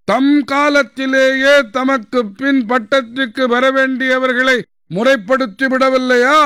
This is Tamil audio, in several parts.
தம் காலத்திலேயே தமக்கு பின் பட்டத்துக்கு வரவேண்டியவர்களை முறைப்படுத்தி விடவில்லையா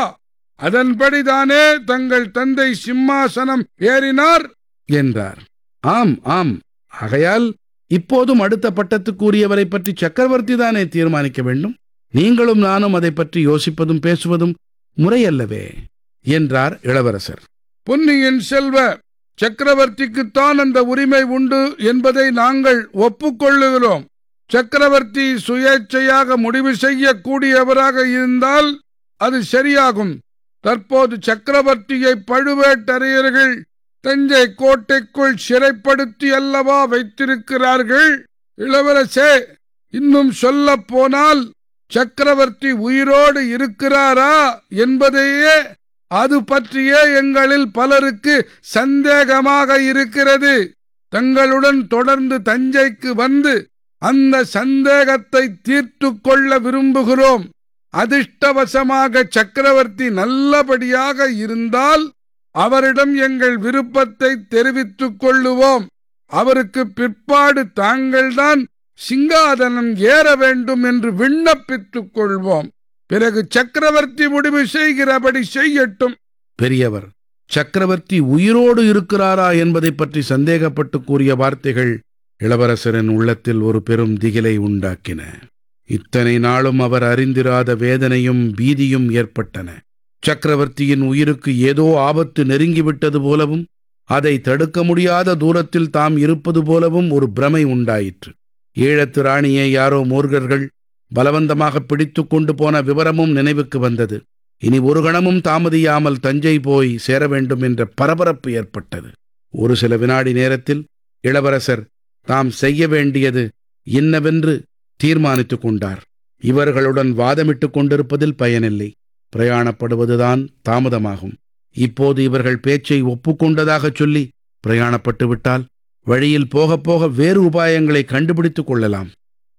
அதன்படிதானே தங்கள் தந்தை சிம்மாசனம் ஏறினார் என்றார் ஆம் ஆம் ஆகையால் இப்போதும் அடுத்த பட்டத்துக்குரியவரை பற்றி சக்கரவர்த்தி தானே தீர்மானிக்க வேண்டும் நீங்களும் நானும் அதை பற்றி யோசிப்பதும் பேசுவதும் முறையல்லவே என்றார் இளவரசர் பொன்னியின் செல்வ சக்கரவர்த்திக்குத்தான் அந்த உரிமை உண்டு என்பதை நாங்கள் ஒப்புக்கொள்ளுகிறோம் சக்கரவர்த்தி சுயேட்சையாக முடிவு செய்யக்கூடியவராக இருந்தால் அது சரியாகும் தற்போது சக்கரவர்த்தியை பழுவேட்டரையர்கள் தஞ்சை கோட்டைக்குள் சிறைப்படுத்தி அல்லவா வைத்திருக்கிறார்கள் இளவரசே இன்னும் சொல்ல போனால் சக்கரவர்த்தி உயிரோடு இருக்கிறாரா என்பதையே அது பற்றியே எங்களில் பலருக்கு சந்தேகமாக இருக்கிறது தங்களுடன் தொடர்ந்து தஞ்சைக்கு வந்து அந்த சந்தேகத்தை தீர்த்து கொள்ள விரும்புகிறோம் அதிர்ஷ்டவசமாக சக்கரவர்த்தி நல்லபடியாக இருந்தால் அவரிடம் எங்கள் விருப்பத்தை தெரிவித்துக் கொள்ளுவோம் அவருக்கு பிற்பாடு தாங்கள்தான் சிங்காதனம் ஏற வேண்டும் என்று விண்ணப்பித்துக் கொள்வோம் பிறகு சக்கரவர்த்தி முடிவு செய்கிறபடி செய்யட்டும் பெரியவர் சக்கரவர்த்தி உயிரோடு இருக்கிறாரா என்பதை பற்றி சந்தேகப்பட்டு கூறிய வார்த்தைகள் இளவரசரின் உள்ளத்தில் ஒரு பெரும் திகிலை உண்டாக்கின இத்தனை நாளும் அவர் அறிந்திராத வேதனையும் பீதியும் ஏற்பட்டன சக்கரவர்த்தியின் உயிருக்கு ஏதோ ஆபத்து நெருங்கிவிட்டது போலவும் அதை தடுக்க முடியாத தூரத்தில் தாம் இருப்பது போலவும் ஒரு பிரமை உண்டாயிற்று ஈழத்து ராணியை யாரோ மூர்கர்கள் பலவந்தமாக பிடித்து கொண்டு போன விவரமும் நினைவுக்கு வந்தது இனி ஒரு கணமும் தாமதியாமல் தஞ்சை போய் சேர வேண்டும் என்ற பரபரப்பு ஏற்பட்டது ஒரு சில வினாடி நேரத்தில் இளவரசர் தாம் செய்ய வேண்டியது இன்னவென்று தீர்மானித்துக் கொண்டார் இவர்களுடன் வாதமிட்டுக் கொண்டிருப்பதில் பயனில்லை பிரயாணப்படுவதுதான் தாமதமாகும் இப்போது இவர்கள் பேச்சை ஒப்புக்கொண்டதாகச் சொல்லி பிரயாணப்பட்டு விட்டால் வழியில் போகப் போக வேறு உபாயங்களை கண்டுபிடித்துக் கொள்ளலாம்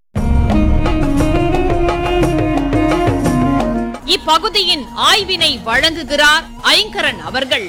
இப்பகுதியின் ஆய்வினை வழங்குகிறார் ஐங்கரன் அவர்கள்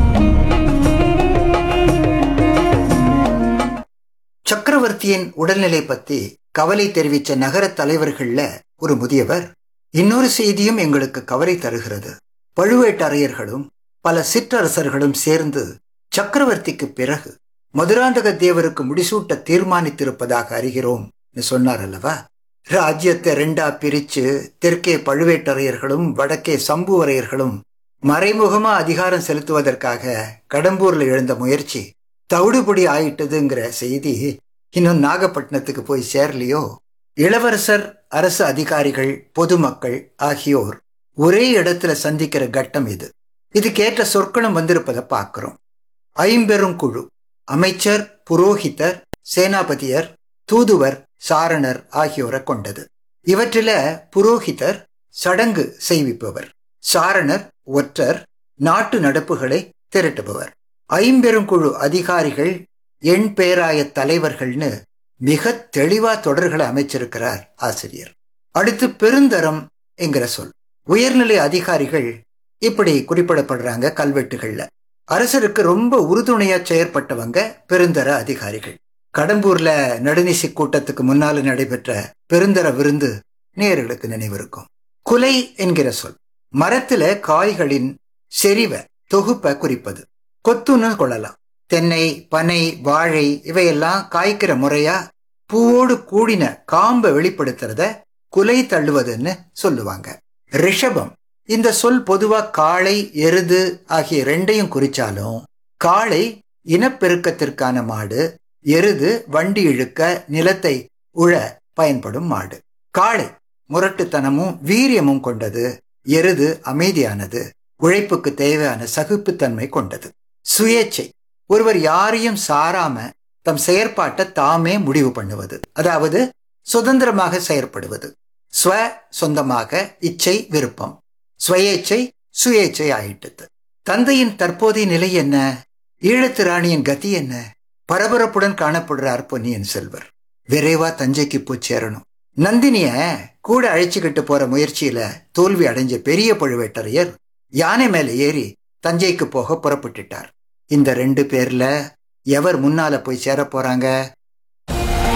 சக்கரவர்த்தியின் உடல்நிலை பத்தி கவலை தெரிவித்த நகர தலைவர்கள்ல ஒரு முதியவர் இன்னொரு செய்தியும் எங்களுக்கு கவலை தருகிறது பழுவேட்டரையர்களும் பல சிற்றரசர்களும் சேர்ந்து சக்கரவர்த்திக்கு பிறகு மதுராந்தக தேவருக்கு முடிசூட்ட தீர்மானித்திருப்பதாக அறிகிறோம் சொன்னார் அல்லவா ராஜ்யத்தை ரெண்டா பிரிச்சு தெற்கே பழுவேட்டரையர்களும் வடக்கே சம்புவரையர்களும் மறைமுகமா அதிகாரம் செலுத்துவதற்காக கடம்பூர்ல எழுந்த முயற்சி தவிடுபடி ஆயிட்டதுங்கிற செய்தி இன்னும் நாகப்பட்டினத்துக்கு போய் சேரலையோ இளவரசர் அரசு அதிகாரிகள் பொதுமக்கள் ஆகியோர் ஒரே இடத்துல சந்திக்கிற கட்டம் இது இதுக்கேற்ற சொற்களும் வந்திருப்பதை பார்க்கிறோம் ஐம்பெரும் குழு அமைச்சர் புரோகிதர் சேனாபதியர் தூதுவர் சாரணர் ஆகியோரை கொண்டது இவற்றில புரோகிதர் சடங்கு செய்விப்பவர் சாரணர் ஒற்றர் நாட்டு நடப்புகளை திரட்டுபவர் ஐம்பெருங்குழு அதிகாரிகள் எண் பேராய தலைவர்கள்னு மிக தெளிவா தொடர்களை அமைச்சிருக்கிறார் ஆசிரியர் அடுத்து பெருந்தரம் என்கிற சொல் உயர்நிலை அதிகாரிகள் இப்படி குறிப்பிடப்படுறாங்க கல்வெட்டுகள்ல அரசருக்கு ரொம்ப உறுதுணையா செயற்பட்டவங்க பெருந்தர அதிகாரிகள் கடம்பூர்ல நடுநிசி கூட்டத்துக்கு முன்னால நடைபெற்ற பெருந்தர விருந்து நேர்களுக்கு நினைவிருக்கும் குலை என்கிற சொல் மரத்துல காய்களின் செறிவ தொகுப்பை குறிப்பது கொத்துன்னு கொள்ளலாம் தென்னை பனை வாழை இவையெல்லாம் காய்க்கிற முறையா பூவோடு கூடின காம்பை வெளிப்படுத்துறத குலை தள்ளுவதுன்னு சொல்லுவாங்க ரிஷபம் இந்த சொல் பொதுவா காளை எருது ஆகிய ரெண்டையும் குறிச்சாலும் காளை இனப்பெருக்கத்திற்கான மாடு எருது வண்டி இழுக்க நிலத்தை உழ பயன்படும் மாடு காளை முரட்டுத்தனமும் வீரியமும் கொண்டது எருது அமைதியானது உழைப்புக்கு தேவையான சகிப்புத்தன்மை கொண்டது சுயேச்சை ஒருவர் யாரையும் சாராம தம் செயற்பாட்டை தாமே முடிவு பண்ணுவது அதாவது சுதந்திரமாக செயற்படுவது ஸ்வ சொந்தமாக இச்சை விருப்பம் ஸ்வயேச்சை சுயேச்சை ஆயிட்டது தந்தையின் தற்போதைய நிலை என்ன ஈழத்து ராணியின் கதி என்ன பரபரப்புடன் காணப்படுறார் பொன்னியின் செல்வர் விரைவா தஞ்சைக்கு போய் சேரணும் நந்தினிய கூட அழைச்சுக்கிட்டு போற முயற்சியில தோல்வி அடைஞ்ச பெரிய பழுவேட்டரையர் யானை மேல ஏறி தஞ்சைக்கு போக புறப்பட்டுட்டார் இந்த ரெண்டு பேர்ல எவர் முன்னால போய் சேர போறாங்க